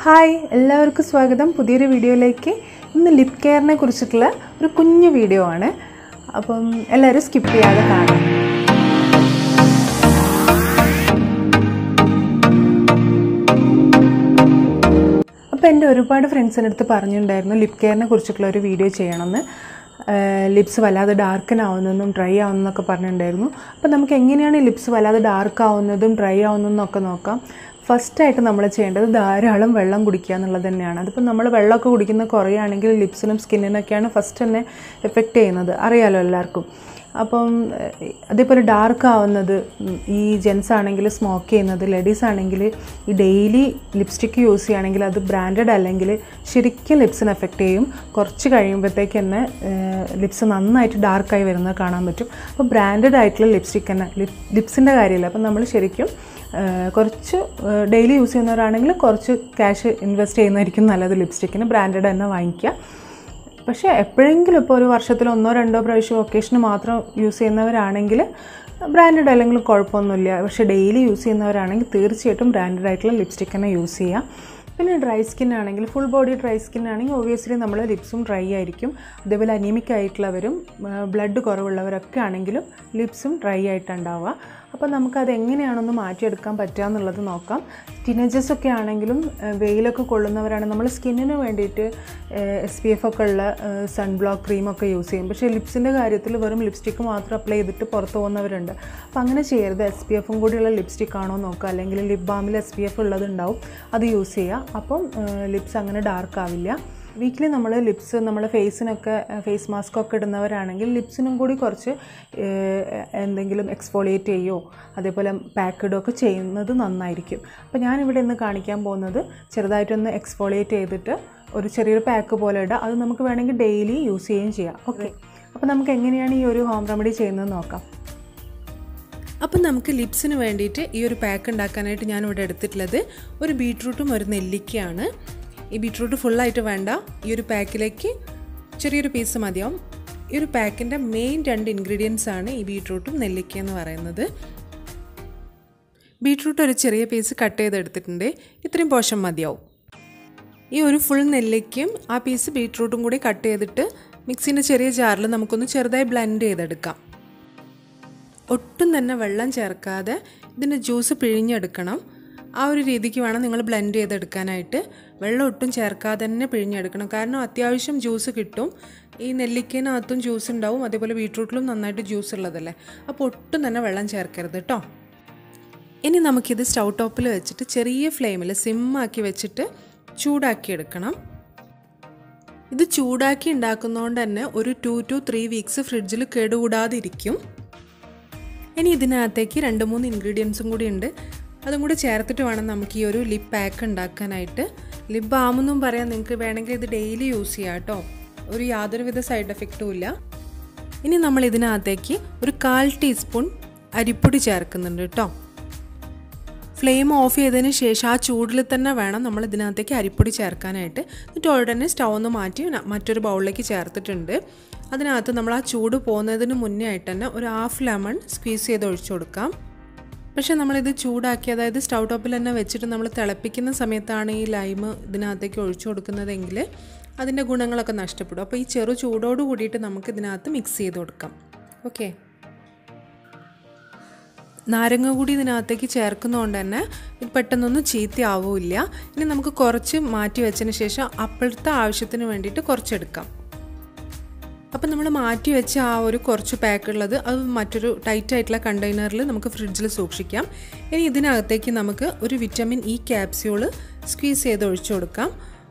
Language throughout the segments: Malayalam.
ഹായ് എല്ലാവർക്കും സ്വാഗതം പുതിയൊരു വീഡിയോയിലേക്ക് ഇന്ന് ലിപ് കെയറിനെ കുറിച്ചിട്ടുള്ള ഒരു കുഞ്ഞു വീഡിയോ ആണ് അപ്പം എല്ലാവരും സ്കിപ്പ് ചെയ്യാതെ കാണാം അപ്പോൾ എൻ്റെ ഒരുപാട് ഫ്രണ്ട്സിൻ്റെ അടുത്ത് പറഞ്ഞിട്ടുണ്ടായിരുന്നു ലിപ് കെയറിനെ കുറിച്ചിട്ടുള്ള ഒരു വീഡിയോ ചെയ്യണമെന്ന് ലിപ്സ് വല്ലാതെ ഡാർക്കൻ ആവുന്നതെന്നും ഡ്രൈ ആവുന്നതെന്നൊക്കെ പറഞ്ഞിട്ടുണ്ടായിരുന്നു അപ്പോൾ നമുക്ക് എങ്ങനെയാണ് ലിപ്സ് വല്ലാതെ ഡാർക്ക് ആവുന്നതും ഡ്രൈ ആവുന്നതെന്നൊക്കെ നോക്കാം ഫസ്റ്റായിട്ട് നമ്മൾ ചെയ്യേണ്ടത് ധാരാളം വെള്ളം കുടിക്കുക എന്നുള്ളത് തന്നെയാണ് അതിപ്പോൾ നമ്മൾ വെള്ളമൊക്കെ കുടിക്കുന്ന കുറയുകയാണെങ്കിൽ ലിപ്സിനും സ്കിന്നിനൊക്കെയാണ് ഫസ്റ്റ് തന്നെ എഫക്റ്റ് ചെയ്യുന്നത് അറിയാലോ എല്ലാവർക്കും അപ്പം ഏഹ്, അതേപോലെ ഡാർക്ക് ആവുന്നത് ഉം, ഈ ജെൻസ് ആണെങ്കിൽ സ്മോക്ക് ചെയ്യുന്നത് ലേഡീസ് ആണെങ്കിൽ ഈ ഡെയിലി ലിപ്സ്റ്റിക്ക് യൂസ് ചെയ്യുകയാണെങ്കിൽ അത് ബ്രാൻഡഡ് അല്ലെങ്കിൽ ശരിക്കും ലിപ്സിന് എഫക്റ്റ് ചെയ്യും കുറച്ച് കഴിയുമ്പോഴത്തേക്ക് തന്നെ ലിപ്സ് നന്നായിട്ട് ഡാർക്കായി വരുന്നത് കാണാൻ പറ്റും അപ്പോൾ ബ്രാൻഡഡ് ആയിട്ടുള്ള ലിപ്സ്റ്റിക്ക് തന്നെ ലിപ് ലിപ്സിൻ്റെ കാര്യമില്ല അപ്പം നമ്മൾ ശരിക്കും ഏഹ്, കുറച്ച് ഡെയിലി യൂസ് ചെയ്യുന്നവരാണെങ്കിൽ കുറച്ച് ക്യാഷ് ഇൻവെസ്റ്റ് ചെയ്യുന്നതായിരിക്കും നല്ലത് ലിപ്സ്റ്റിക്കിന് ബ്രാൻഡഡ് തന്നെ വാങ്ങിക്കുക പക്ഷേ എപ്പോഴെങ്കിലും ഇപ്പോൾ ഒരു വർഷത്തിൽ ഒന്നോ രണ്ടോ പ്രാവശ്യം ഒക്കേഷന് മാത്രം യൂസ് ചെയ്യുന്നവരാണെങ്കിൽ ബ്രാൻഡഡ് അല്ലെങ്കിൽ കുഴപ്പമൊന്നുമില്ല പക്ഷേ ഡെയിലി യൂസ് ചെയ്യുന്നവരാണെങ്കിൽ തീർച്ചയായിട്ടും ബ്രാൻഡഡ് ആയിട്ടുള്ള ലിപ്സ്റ്റിക് തന്നെ യൂസ് ചെയ്യാം പിന്നെ ഡ്രൈ സ്കിൻ ആണെങ്കിൽ ഫുൾ ബോഡി ഡ്രൈ സ്കിൻ ആണെങ്കിൽ ഒബിയസ്ലി നമ്മൾ ലിപ്സും ഡ്രൈ ആയിരിക്കും അതേപോലെ അനീമിക് ആയിട്ടുള്ളവരും ബ്ലഡ് കുറവുള്ളവരൊക്കെ ആണെങ്കിലും ലിപ്സും ഡ്രൈ ആയിട്ടുണ്ടാവുക അപ്പോൾ നമുക്കത് എങ്ങനെയാണൊന്ന് മാറ്റിയെടുക്കാൻ പറ്റുക എന്നുള്ളത് നോക്കാം ടീനേജേഴ്സ് ഒക്കെ ആണെങ്കിലും ഏഹ്, വെയിലൊക്കെ കൊള്ളുന്നവരാണ് നമ്മൾ സ്കിന്നിന് വേണ്ടിയിട്ട് എസ് പി എഫ് ഒക്കെ ഉള്ള സൺ ബ്ലോക്ക് ക്രീമൊക്കെ യൂസ് ചെയ്യും പക്ഷേ ലിപ്സിൻ്റെ കാര്യത്തിൽ വെറും ലിപ്സ്റ്റിക്ക് മാത്രം അപ്ലൈ ചെയ്തിട്ട് പുറത്ത് പോകുന്നവരുണ്ട് അപ്പോൾ അങ്ങനെ ചെയ്യരുത് എസ് പി എഫും കൂടിയുള്ള ലിപ്സ്റ്റിക് ആണോ നോക്കുക അല്ലെങ്കിൽ ലിപ് ബാമിൽ എസ് പി എഫ് ഉള്ളതുണ്ടാവും അത് യൂസ് ചെയ്യുക അപ്പം ലിപ്സ് അങ്ങനെ ഡാർക്ക് ആവില്ല വീക്കിലി നമ്മൾ ലിപ്സ് നമ്മൾ ഫേസിനൊക്കെ ഫേസ് മാസ്ക് ഒക്കെ ഇടുന്നവരാണെങ്കിൽ ലിപ്സിനും കൂടി കുറച്ച് ഏഹ്, എന്തെങ്കിലും എക്സ്ഫോളിയേറ്റ് ചെയ്യോ അതേപോലെ പാക്ക് ഇടുകയോ ഒക്കെ ചെയ്യുന്നത് നന്നായിരിക്കും അപ്പോൾ ഞാനിവിടെ ഇന്ന് കാണിക്കാൻ പോകുന്നത് ചെറുതായിട്ടൊന്ന് എക്സ്ഫോളിയേറ്റ് ചെയ്തിട്ട് ഒരു ചെറിയൊരു പാക്ക് പോലെ ഇടുക അത് നമുക്ക് വേണമെങ്കിൽ ഡെയിലി യൂസ് ചെയ്യുകയും ചെയ്യാം ഓക്കെ അപ്പോൾ നമുക്ക് എങ്ങനെയാണ് ഈ ഒരു ഹോം റെമഡി ചെയ്യുന്നത് നോക്കാം അപ്പം നമുക്ക് ലിപ്സിന് വേണ്ടിയിട്ട് ഈ ഒരു പാക്ക് ഉണ്ടാക്കാനായിട്ട് ഞാനിവിടെ എടുത്തിട്ടുള്ളത് ഒരു ബീട്രൂട്ടും ഒരു നെല്ലിക്കയാണ് ഈ ബീട്രൂട്ട് ഫുള്ളായിട്ട് വേണ്ട ഈ ഒരു പാക്കിലേക്ക് ചെറിയൊരു പീസ് മതിയാവും ഈ ഒരു പാക്കിൻ്റെ മെയിൻ രണ്ട് ഇൻഗ്രീഡിയൻസ് ആണ് ഈ ബീട്രൂട്ടും നെല്ലിക്ക എന്ന് പറയുന്നത് ബീട്രൂട്ട് ഒരു ചെറിയ പീസ് കട്ട് ചെയ്തെടുത്തിട്ടുണ്ട് ഇത്രയും പോഷൻ മതിയാവും ഈ ഒരു ഫുൾ നെല്ലിക്കയും ആ പീസ് ബീട്രൂട്ടും കൂടി കട്ട് ചെയ്തിട്ട് മിക്സിൻ്റെ ചെറിയ ജാറിൽ നമുക്കൊന്ന് ചെറുതായി ബ്ലെൻഡ് ചെയ്തെടുക്കാം ഒട്ടും തന്നെ വെള്ളം ചേർക്കാതെ ഇതിൻ്റെ ജ്യൂസ് പിഴിഞ്ഞെടുക്കണം ആ ഒരു രീതിക്ക് വേണം നിങ്ങൾ ബ്ലെൻഡ് ചെയ്തെടുക്കാനായിട്ട് വെള്ളം ഒട്ടും ചേർക്കാതെ തന്നെ പിഴിഞ്ഞെടുക്കണം കാരണം അത്യാവശ്യം ജ്യൂസ് കിട്ടും ഈ നെല്ലിക്കനകത്തും ജ്യൂസ് ഉണ്ടാവും അതേപോലെ ബീട്രൂട്ടിലും നന്നായിട്ട് ജ്യൂസ് ഉള്ളതല്ലേ അപ്പോൾ ഒട്ടും തന്നെ വെള്ളം ചേർക്കരുത് കേട്ടോ ഇനി നമുക്കിത് സ്റ്റൗ ടോപ്പിൽ വെച്ചിട്ട് ചെറിയ ഫ്ലെയിമിൽ സിമ്മാക്കി വെച്ചിട്ട് ചൂടാക്കി എടുക്കണം ഇത് ചൂടാക്കി ഉണ്ടാക്കുന്നതുകൊണ്ട് തന്നെ ഒരു ടു ടു ത്രീ വീക്സ് ഫ്രിഡ്ജിൽ കേടുകൂടാതെ ഇരിക്കും ഇനി ഇതിനകത്തേക്ക് രണ്ട് മൂന്ന് ഇൻഗ്രീഡിയൻസും കൂടി ഉണ്ട് അതും കൂടി ചേർത്തിട്ട് വേണം നമുക്ക് ഈ ഒരു ലിപ് പാക്ക് ഉണ്ടാക്കാനായിട്ട് ലിപ് ബാമെന്നും പറയാം നിങ്ങൾക്ക് വേണമെങ്കിൽ ഇത് ഡെയിലി യൂസ് ചെയ്യാം കേട്ടോ ഒരു യാതൊരുവിധ സൈഡ് എഫക്റ്റും ഇല്ല ഇനി നമ്മൾ ഇതിനകത്തേക്ക് ഒരു കാൽ ടീസ്പൂൺ അരിപ്പൊടി ചേർക്കുന്നുണ്ട് കേട്ടോ ഫ്ലെയിം ഓഫ് ചെയ്തതിന് ശേഷം ആ ചൂടിൽ തന്നെ വേണം നമ്മൾ ഇതിനകത്തേക്ക് അരിപ്പൊടി ചേർക്കാനായിട്ട് എന്നിട്ട് ഉടനെ സ്റ്റൗ ഒന്ന് മാറ്റി ന- മറ്റൊരു ബൗളിലേക്ക് ചേർത്തിട്ടുണ്ട് അതിനകത്ത് നമ്മൾ ആ ചൂട് പോകുന്നതിന് മുന്നേ ആയിട്ട് തന്നെ ഒരു ഹാഫ് ലെമൺ സ്ക്വീസ് ചെയ്ത് ഒഴിച്ചു കൊടുക്കാം പക്ഷേ നമ്മളിത് ചൂടാക്കി അതായത് സ്റ്റൗ ടോപ്പിൽ തന്നെ വെച്ചിട്ട് നമ്മൾ തിളപ്പിക്കുന്ന സമയത്താണ് ഈ ലൈം ഇതിനകത്തേക്ക് ഒഴിച്ചു കൊടുക്കുന്നതെങ്കിൽ അതിൻ്റെ ഗുണങ്ങളൊക്കെ നഷ്ടപ്പെടും അപ്പോൾ ഈ ചെറു ചൂടോട് കൂടിയിട്ട് നമുക്ക് ഇതിനകത്ത് മിക്സ് ചെയ്ത് കൊടുക്കാം ഓക്കെ നാരങ്ങ കൂടി ഇതിനകത്തേക്ക് ചേർക്കുന്നതുകൊണ്ട് തന്നെ ഇത് പെട്ടെന്നൊന്നും ചീത്തയാവില്ല ഇനി നമുക്ക് കുറച്ച് മാറ്റി വെച്ചതിന് ശേഷം അപ്പോഴത്തെ ആവശ്യത്തിന് വേണ്ടിയിട്ട് കുറച്ചെടുക്കാം അപ്പം നമ്മൾ മാറ്റി വെച്ച ആ ഒരു കുറച്ച് പാക്ക് ഉള്ളത് അത് മറ്റൊരു ടൈറ്റ് ആയിട്ടുള്ള കണ്ടെയ്നറിൽ നമുക്ക് ഫ്രിഡ്ജിൽ സൂക്ഷിക്കാം ഇനി ഇതിനകത്തേക്ക് നമുക്ക് ഒരു വിറ്റമിൻ ഇ ക്യാപ്സ്യൂള് സ്ക്വീസ് ചെയ്ത് ഒഴിച്ചു കൊടുക്കാം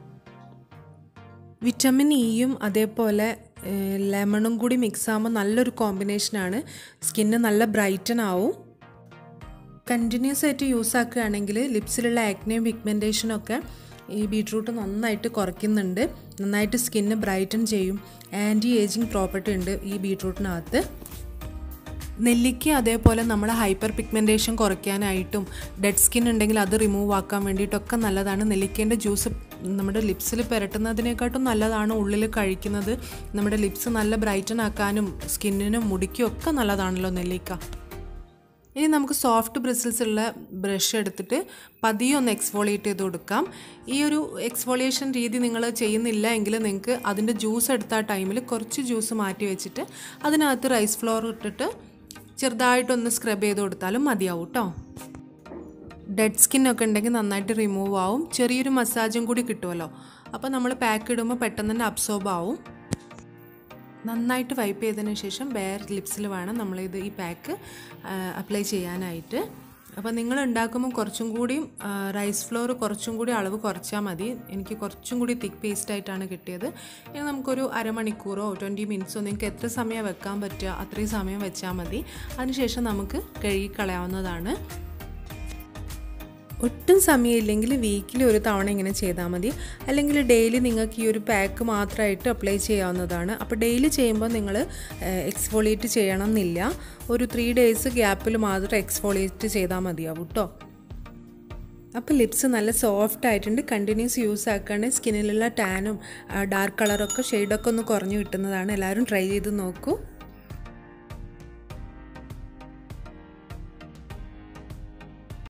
വിറ്റമിൻ ഇയും അതേപോലെ ഏഹ്, ലെമണും കൂടി മിക്സ് ആകുമ്പോൾ നല്ലൊരു കോമ്പിനേഷനാണ് സ്കിന്ന് നല്ല ബ്രൈറ്റൻ ആവും കണ്ടിന്യൂസ് ആയിട്ട് യൂസ് ആക്കുകയാണെങ്കിൽ ലിപ്സിലുള്ള ആക്നെയും പിഗ്മെൻറ്റേഷനും ഒക്കെ ഈ ബീട്രൂട്ട് നന്നായിട്ട് കുറയ്ക്കുന്നുണ്ട് നന്നായിട്ട് സ്കിന്ന് ബ്രൈറ്റൻ ചെയ്യും ആൻറ്റി ഏജിങ് പ്രോപ്പർട്ടി ഉണ്ട് ഈ ബീട്രൂട്ടിനകത്ത് നെല്ലിക്ക അതേപോലെ നമ്മുടെ ഹൈപ്പർ പിഗ്മെൻറ്റേഷൻ കുറയ്ക്കാനായിട്ടും ഡെഡ് സ്കിൻ ഉണ്ടെങ്കിൽ അത് റിമൂവ് ആക്കാൻ വേണ്ടിയിട്ടൊക്കെ നല്ലതാണ് നെല്ലിക്കേൻ്റെ ജ്യൂസ് നമ്മുടെ ലിപ്സിൽ പുരട്ടുന്നതിനെക്കാട്ടും നല്ലതാണ് ഉള്ളിൽ കഴിക്കുന്നത് നമ്മുടെ ലിപ്സ് നല്ല ബ്രൈറ്റൻ ആക്കാനും സ്കിന്നിനും മുടിക്കും ഒക്കെ നല്ലതാണല്ലോ നെല്ലിക്ക ഇനി നമുക്ക് സോഫ്റ്റ് ബ്രിസിൽസ് ഉള്ള ബ്രഷ് എടുത്തിട്ട് പതിയെ ഒന്ന് എക്സ്ഫോളിയേറ്റ് ചെയ്ത് കൊടുക്കാം ഈ ഒരു എക്സ്ഫോളിയേഷൻ രീതി നിങ്ങൾ ചെയ്യുന്നില്ല എങ്കിൽ നിങ്ങൾക്ക് അതിൻ്റെ ജ്യൂസ് എടുത്ത ടൈമിൽ കുറച്ച് ജ്യൂസ് മാറ്റി വെച്ചിട്ട് അതിനകത്ത് റൈസ് ഫ്ലോർ ഇട്ടിട്ട് ചെറുതായിട്ടൊന്ന് സ്ക്രബ് ചെയ്ത് കൊടുത്താലും മതിയാവും കേട്ടോ ഡെഡ് സ്കിൻ ഒക്കെ ഉണ്ടെങ്കിൽ നന്നായിട്ട് റിമൂവ് ആവും ചെറിയൊരു മസാജും കൂടി കിട്ടുമല്ലോ അപ്പോൾ നമ്മൾ പാക്ക് ഇടുമ്പോൾ പെട്ടെന്ന് തന്നെ അബ്സോർബ് ആവും നന്നായിട്ട് വൈപ്പ് ചെയ്തതിന് ശേഷം ബെയർ ലിപ്സിൽ വേണം നമ്മളിത് ഈ പാക്ക് അപ്ലൈ ചെയ്യാനായിട്ട് അപ്പോൾ നിങ്ങൾ ഉണ്ടാക്കുമ്പോൾ കുറച്ചും കൂടി റൈസ് ഫ്ലോർ കുറച്ചും കൂടി അളവ് കുറച്ചാൽ മതി എനിക്ക് കുറച്ചും കൂടി തിക്ക് പേസ്റ്റ് ആയിട്ടാണ് കിട്ടിയത് ഇനി നമുക്കൊരു അരമണിക്കൂറോ ട്വൻറ്റി മിനിറ്റ്സോ നിങ്ങൾക്ക് എത്ര സമയം വെക്കാൻ പറ്റുക അത്രയും സമയം വെച്ചാൽ മതി അതിനുശേഷം നമുക്ക് കഴുകി കളയാവുന്നതാണ് ഒട്ടും സമയമില്ലെങ്കിൽ വീക്കിലി ഒരു തവണ ഇങ്ങനെ ചെയ്താൽ മതി അല്ലെങ്കിൽ ഡെയിലി നിങ്ങൾക്ക് ഈ ഒരു പാക്ക് മാത്രമായിട്ട് അപ്ലൈ ചെയ്യാവുന്നതാണ് അപ്പോൾ ഡെയിലി ചെയ്യുമ്പോൾ നിങ്ങൾ എക്സ്ഫോളിയേറ്റ് ചെയ്യണം എന്നില്ല ഒരു ത്രീ ഡേയ്സ് ഗ്യാപ്പിൽ മാത്രം എക്സ്ഫോളിയേറ്റ് ചെയ്താൽ മതിയാവും കേട്ടോ അപ്പോൾ ലിപ്സ് നല്ല സോഫ്റ്റ് ആയിട്ടുണ്ട് കണ്ടിന്യൂസ് യൂസ് ആക്കുകയാണെങ്കിൽ സ്കിന്നിലുള്ള ടാനും ഡാർക്ക് കളറൊക്കെ ഷെയ്ഡൊക്കെ ഒന്ന് കുറഞ്ഞു കിട്ടുന്നതാണ് എല്ലാവരും ട്രൈ ചെയ്ത് നോക്കൂ